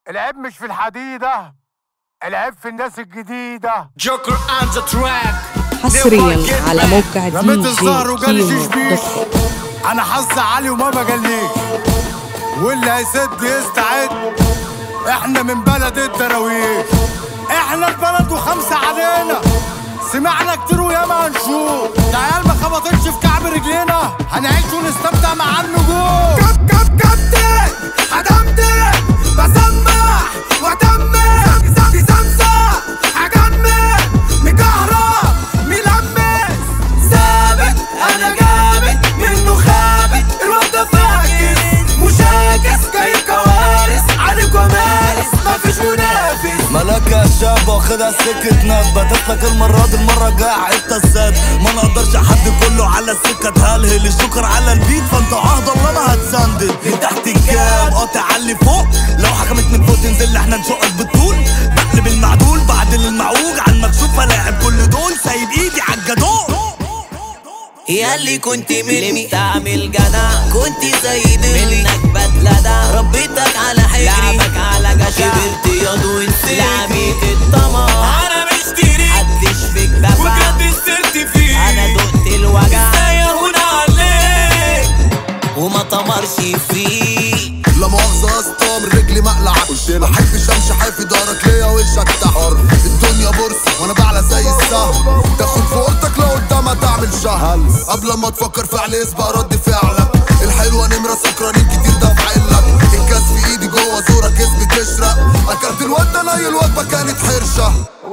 العيب مش في الحديدة العيب في الناس الجديدة جوكر اند ذا تراك حصريا على موقع دي رميت جي الزهر وجالي كيمو شيش بيش دوت كوم. انا حظ عالي وما بجليش واللي هيسد يستعد احنا من بلد الدراويش احنا البلد وخمسة علينا سمعنا كتير وياما هنشوف العيال ما خبطتش في كعب رجلينا هنعيش ونستمتع مع النجوم كاب كاب كابتن هدمت بسمع وادمر زي سمسة هجمل مكهرب ملمس ثابت انا جامد منه خابت الواد ده فاكس مشاكس جاي كوارث عليك ومارس مفيش منافس ملاك يا شاب واخدها سكة نبة تسلك المرة دي المرة الجاية حتة الزاد ما نقدرش حد كله على السكة تهلهل الشكر على البيت فانت عهد الله ما هتسندل من تحت الجاب قاطع على اللي فوق لو حكمت من فوق تنزل احنا نشقك بالطول بقلب المعدول بعدل المعوج على المكشوف الاعب كل دول سايب ايدي على الجدول ياللي كنت مني بتعمل جدع كنت زي منك بتلدع ربيتك على حجري لعبك على جشع كبرت ياض ونسيت لعبيت الطمع انا مشتري محدش فيك دفع وجد سرت فيه انا دقت الوجع ازاي اهون عليك وما طمرش فيه لا مؤاخذة يا اسطى من رجلي مقلع ما احبش امشي حافي دارك ليا وشك تحر الدنيا بورصة وانا بعلى زي السهم تاخد في اوضتك لو قدامها تعمل شهر قبل ما تفكر فعل اسبق رد فعلك الحلوة نمرة سكرانين كتير دفع لك الكاس في ايدي جوه زورك اسمي تشرق اكلت الواد ده ني الوجبة كانت حرشة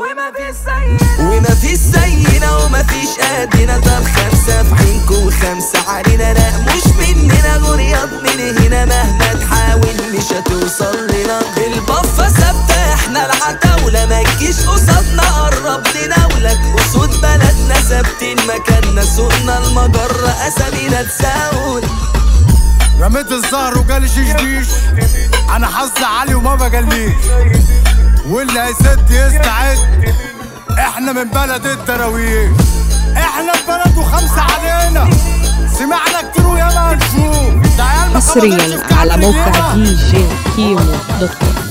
وما فيش زينا وما فيش قدنا طب خمسة في عينكم وخمسة علينا لا مش مننا غرياض من هنا مهما تحاول مش هتوصل لنا البفة ثابتة احنا العتاولة ما تجيش قصادنا قرب نناولك قصود بلدنا ثابتين مكاننا سوقنا المجرة اسامينا تساول رميت الزهر وجالي شيش بيش انا حظ عالي وما بجليش واللي هيسد يستعد احنا من بلد الدراويش احنا البلد وخمسة علينا سمعنا كتير وياما هنشوف ده عيال ما خبطتش حصريا في كعب على موقع رجلينا. دي جي كيمو دوت كوم